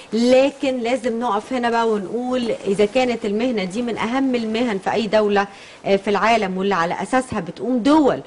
لكن لازم نقف هنا بقى ونقول اذا كانت المهنه دي من اهم المهن في اي دوله آه، في العالم واللي على اساسها بتقوم دول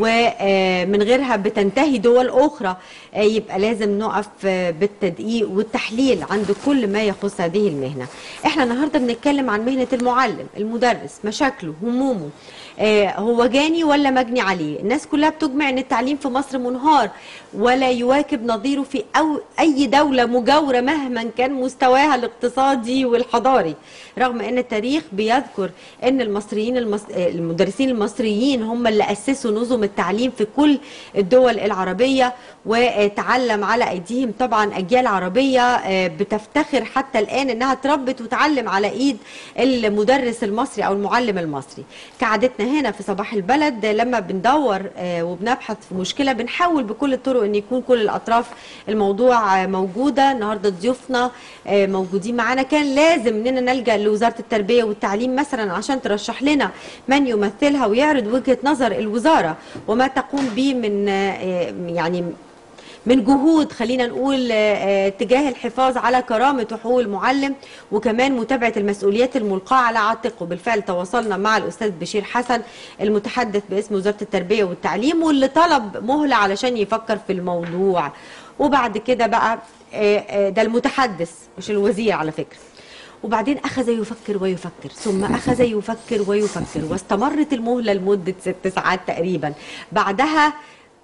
ومن غيرها بتنتهي دول اخرى آه، يبقى لازم نقف آه، بالتدقيق والتحليل عند كل ما يخص هذه المهنه احنا النهارده بنتكلم عن مهنه المعلم المدرس مشاكله همومه آه، هو جاني ولا مجني عليه الناس كلها بتجمع ان التعليم في مصر منهار ولا يواكب نظيره في أو اي دوله مجاوره مهما كان مستواها الاقتصادي والحضاري رغم ان التاريخ بيذكر ان المصريين المص... آه، المدرسين المصريين هم اللي اسسوا نظم التعليم في كل الدول العربيه وتعلم على ايديهم طبعا اجيال عربيه آه، بتفتخر حتى الان انها تربت وتعلم على ايد المدرس المصري او المعلم المصري كعادتنا هنا في صباح البلد لما بندور آه، وبنبحث في مشكله بنحاول بكل الطرق ان يكون كل الاطراف الموضوع آه، موجوده النهارده ضيوفنا آه، موجودين معانا كان لازم اننا نلجا لوزاره التربيه والتعليم مثلا عشان ترشح لنا من يمثلها ويعرض وجهه نظر الوزاره وما تقوم به من آه، يعني من جهود خلينا نقول آه، آه، تجاه الحفاظ على كرامة وحقوق المعلم وكمان متابعة المسؤوليات الملقاة على عاتقه بالفعل تواصلنا مع الأستاذ بشير حسن المتحدث باسم وزارة التربية والتعليم واللي طلب مهلة علشان يفكر في الموضوع وبعد كده بقى آه، آه، ده المتحدث مش الوزير على فكرة وبعدين أخذ يفكر ويفكر ثم أخذ يفكر ويفكر واستمرت المهلة لمدة ست ساعات تقريبا بعدها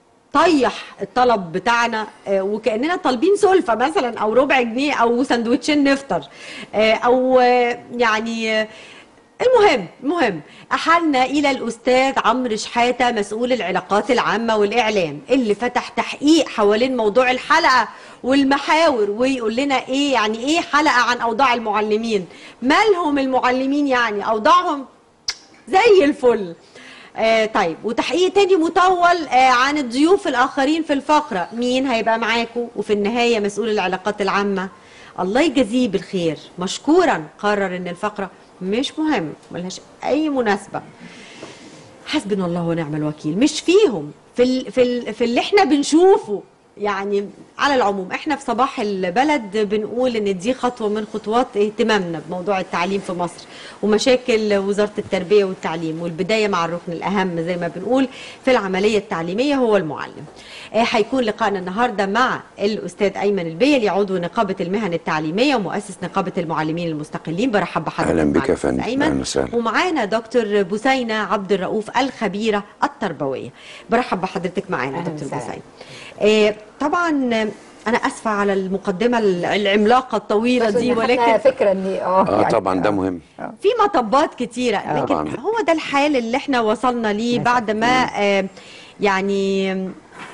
طيح الطلب بتاعنا آه، وكاننا طالبين سلفه مثلا او ربع جنيه او سندوتشين نفطر آه، او آه، يعني آه، المهم المهم احالنا الى الاستاذ عمرو شحاته مسؤول العلاقات العامه والاعلام اللي فتح تحقيق حوالين موضوع الحلقه والمحاور ويقول لنا ايه يعني ايه حلقه عن اوضاع المعلمين مالهم المعلمين يعني اوضاعهم زي الفل آه طيب وتحقيق تاني مطول آه عن الضيوف الاخرين في الفقره مين هيبقى معاكم وفي النهايه مسؤول العلاقات العامه الله يجازيه بالخير مشكورا قرر ان الفقره مش مهم ملهاش اي مناسبه حسبنا الله ونعم الوكيل مش فيهم في ال في ال في اللي احنا بنشوفه يعني على العموم احنا في صباح البلد بنقول ان دي خطوه من خطوات اهتمامنا بموضوع التعليم في مصر ومشاكل وزاره التربيه والتعليم والبدايه مع الركن الاهم زي ما بنقول في العمليه التعليميه هو المعلم. آه، هيكون لقائنا النهارده مع الاستاذ ايمن البيلي عضو نقابه المهن التعليميه ومؤسس نقابه المعلمين المستقلين برحب بحضرتك أهلاً بك معنا يا أستاذ فندم. ايمن أهلاً وسهلاً. ومعانا دكتور بوسينه عبد الرؤوف الخبيره التربويه برحب بحضرتك معانا أهلاً دكتور وسهلاً. بوسينه آه، طبعا آه، انا اسفه على المقدمه العملاقه الطويله بس دي إن خدنا ولكن فكره ان اه اه يعني طبعا ده مهم في مطبات كتيرة لكن طبعاً. هو ده الحال اللي احنا وصلنا ليه بعد ما آه يعني آم،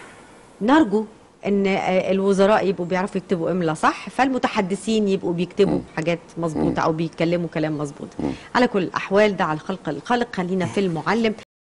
نرجو ان آه، الوزراء يبقوا بيعرفوا يكتبوا املا صح فالمتحدثين يبقوا بيكتبوا حاجات مظبوطه او بيتكلموا كلام مظبوط على كل الاحوال ده على الخلق الخالق خلينا في المعلم